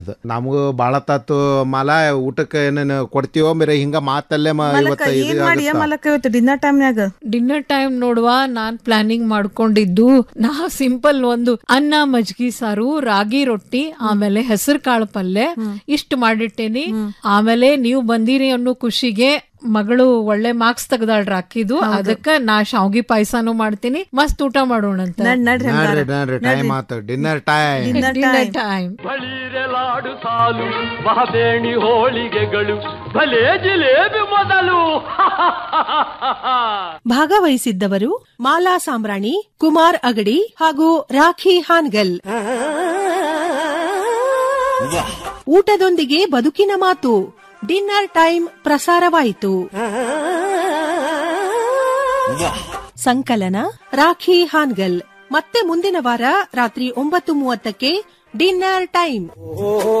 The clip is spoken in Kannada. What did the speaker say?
ನಮಗೂ ಬಾಳ ತಾತು ಮಾಲ ಊಟಕ್ಕೆ ಏನೇನು ಕೊಡ್ತೀವೋ ಮೇರೆ ಹಿಂಗ ಮಾತಲ್ಲೇ ಮ- ಮಲಕ ಇವತ್ತ ಏನ್ ಇದು ಮಾಡಿ ಆಗುತ್ತಾ? ಮಲಕ ಇವತ್ತು ಡಿನ್ನರ್ ಟೈಮ್ನಾಗ ಡಿನ್ನರ್ ಟೈಮ್ ನೋಡುವ ನಾನ್ ಪ್ಲಾನಿಂಗ್ ಮಾಡ್ಕೊಂಡಿದ್ದು ನಾ ಸಿಂಪಲ್ ಒಂದು ಅನ್ನ ಮಜ್ಗಿ ಸಾರು ರಾಗಿ ರೊಟ್ಟಿ ಆಮೇಲೆ ಹೆಸರು ಕಾಳು ಪಲ್ಯ ಇಷ್ಟು ಮಾಡಿಟ್ಟೇನಿ ಆಮೇಲೆ ನೀವು ಬಂದಿರಿ ಅನ್ನೋ ಖುಷಿಗೆ ಮಗಳು ಒಳ್ಳೆ ಮಾರ್ಕ್ಸ್ ತೆಗ್ದಾಳ್ರ ಅಕ್ಕಿದು ಅದಕ್ಕ ನಾ ಶಾವ್ಗಿ ಪಾಯಸನೂ ಮಾಡ್ತೀನಿ ಮಸ್ತ್ ಊಟ ಮಾಡೋಣಂತ ನಡ್ ನಡ್ರಿ ಹಂಗಾರ. ನೋಡ್ರಿ ನೋಡ್ರಿ ಟೈಮ್ ಆತು dinner time dinner dinner time time ಬಳಿರೆಲಾಡು ಸಾಲು ಮಹಬೇಣಿ ಹೋಳಿಗೆಗಳು ಭಲೇ ಜಿಲೇಬಿ ಮೊದಲು ಭಾಗವಹಿಸಿದ್ದವರು ಮಾಲಾ ಸಾಮ್ರಾಣಿ ಕುಮಾರ್ ಅಗಡಿ ಹಾಗೂ ರಾಖಿ ಹಾನ್ಗಲ್ ಊಟದೊಂದಿಗೆ ಬದುಕಿನ ಮಾತು ಡಿನ್ನರ್ ಟೈಮ್ ಪ್ರಸಾರವಾಯಿತು ಸಂಕಲನ ರಾಖಿ ಹಾನ್ಗಲ್ ಮತ್ತೆ ಮುಂದಿನ ವಾರ ರಾತ್ರಿ ಒಂಬತ್ತು ಮೂವತ್ತಕ್ಕೆ ಡಿನ್ನರ್ ಟೈಮ್